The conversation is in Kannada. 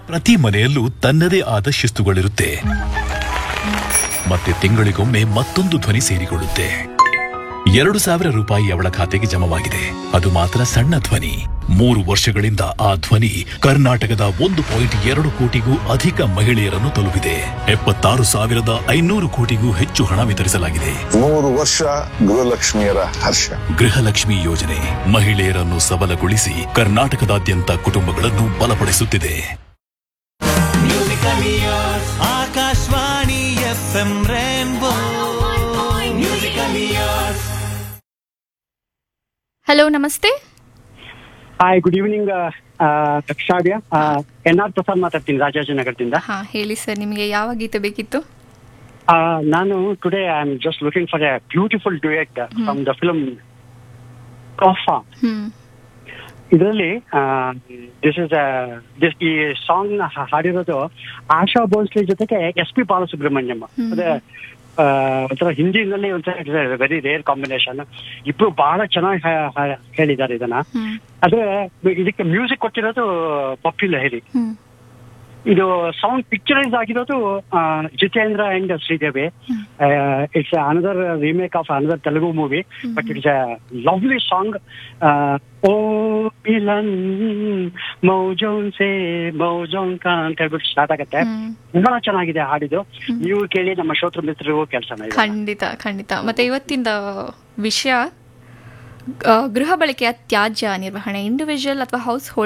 ಪ್ರತಿ ಮನೆಯಲ್ಲೂ ತನ್ನದೇ ಆದ ಶಿಸ್ತುಗಳಿರುತ್ತೆ ಮತ್ತೆ ತಿಂಗಳಿಗೊಮ್ಮೆ ಮತ್ತೊಂದು ಧ್ವನಿ ಸೇರಿಕೊಳ್ಳುತ್ತೆ ಎರಡು ಸಾವಿರ ರೂಪಾಯಿ ಅವಳ ಖಾತೆಗೆ ಜಮವಾಗಿದೆ ಅದು ಮಾತ್ರ ಸಣ್ಣ ಧ್ವನಿ ಮೂರು ವರ್ಷಗಳಿಂದ ಆ ಧ್ವನಿ ಕರ್ನಾಟಕದ ಒಂದು ಪಾಯಿಂಟ್ ಎರಡು ಕೋಟಿಗೂ ಅಧಿಕ ಮಹಿಳೆಯರನ್ನು ತಲುಪಿದೆ ಎಪ್ಪತ್ತಾರು ಸಾವಿರದ ಐನೂರು ಕೋಟಿಗೂ ಹೆಚ್ಚು ಹಣ ವಿತರಿಸಲಾಗಿದೆ ಮೂರು ವರ್ಷ ಗೃಹಲಕ್ಷ್ಮಿಯರ ಹರ್ಷ ಗೃಹಲಕ್ಷ್ಮಿ ಯೋಜನೆ ಮಹಿಳೆಯರನ್ನು ಸಬಲಗೊಳಿಸಿ ಕರ್ನಾಟಕದಾದ್ಯಂತ ಕುಟುಂಬಗಳನ್ನು ಬಲಪಡಿಸುತ್ತಿದೆ Akashvani F M Rainbow hello ನಮಸ್ತೆ hi good evening Shravya N R Prasad ಮಾತಾಡ್ತೀನಿ ರಾಜಾಜಿನಗರದಿಂದ ಹಾ ಹೇಳಿ ಸರ್ ನಿಮಗೆ ಯಾವ ಗೀತೆ ಬೇಕಿತ್ತು ಆ, ನಾನು today I am just looking for a beautiful duet from the film ಕಾಫಾ ಹ್ಮ್ ಇದರಲ್ಲಿ ದಿಸ್ ಇಸ್ ದಿಸ್ ಈ ಸಾಂಗ್ ನ ಹಾ- ಹಾಡಿರೋದು ಆಶಾ ಭೋಸ್ಲೆ ಜೊತೆಗೆ ಎಸ್ ಪಿ ಬಾಲಸುಬ್ರಹ್ಮಣ್ಯಂ ಅದೇ ಆ, ಒಂಥರ ಹಿಂದಿನಲ್ಲಿ ಒಂಥರ ವೆರಿ ರೇರ್ ಕಾಂಬಿನೇಷನ್ ಇಬ್ರು ಬಹಳ ಚೆನ್ನಾಗಿ ಹೇಳಿದ್ದಾರೆ ಇದನ್ನ ಹ್ಮ್ ಆದ್ರೆ ಇದಕ್ಕೆ ಮ್ಯೂಸಿಕ್ ಕೊಟ್ಟಿರೋದು ಪಪ್ಪಿ ಲಹರಿ ಹ್ಮ್ ಇದು ಸೌಂಡ್ ಪಿಕ್ಚರೈಸ್ ಆಗಿರೋದು ಆ, Jeetendra and Sridevi it's another remake of another Telugu movie but it's a lovely song ಓ ಮಿಲನ್ ಮೌಜೋನ್ ಸೇ ಮೌಜೋನ್ ಕಾ ಅಂತ ಹೇಳ್ಬಿಟ್ಟು ಸ್ಟಾರ್ಟ್ ಆಗುತ್ತೆ ಹ್ಮ್. ಬಹಳ ಚೆನ್ನಾಗಿದೆ ಹಾಡಿದು ನೀವು ಕೇಳಿ ನಮ್ಮ ಶ್ರೋತೃ ಮಿತ್ರರಿಗೂ ಕೆಲಸನ ಖಂಡಿತ ಖಂಡಿತ ಮತ್ತೆ ಇವತ್ತಿನ ವಿಷಯ ಆ, ಗೃಹ ಬಳಕೆಯ ತ್ಯಾಜ್ಯ ನಿರ್ವಹಣೆ ಇಂಡಿವಿಜುವಲ್ ಅಥವಾ ಹೌಸ್ ಹೋಲ್ಡ್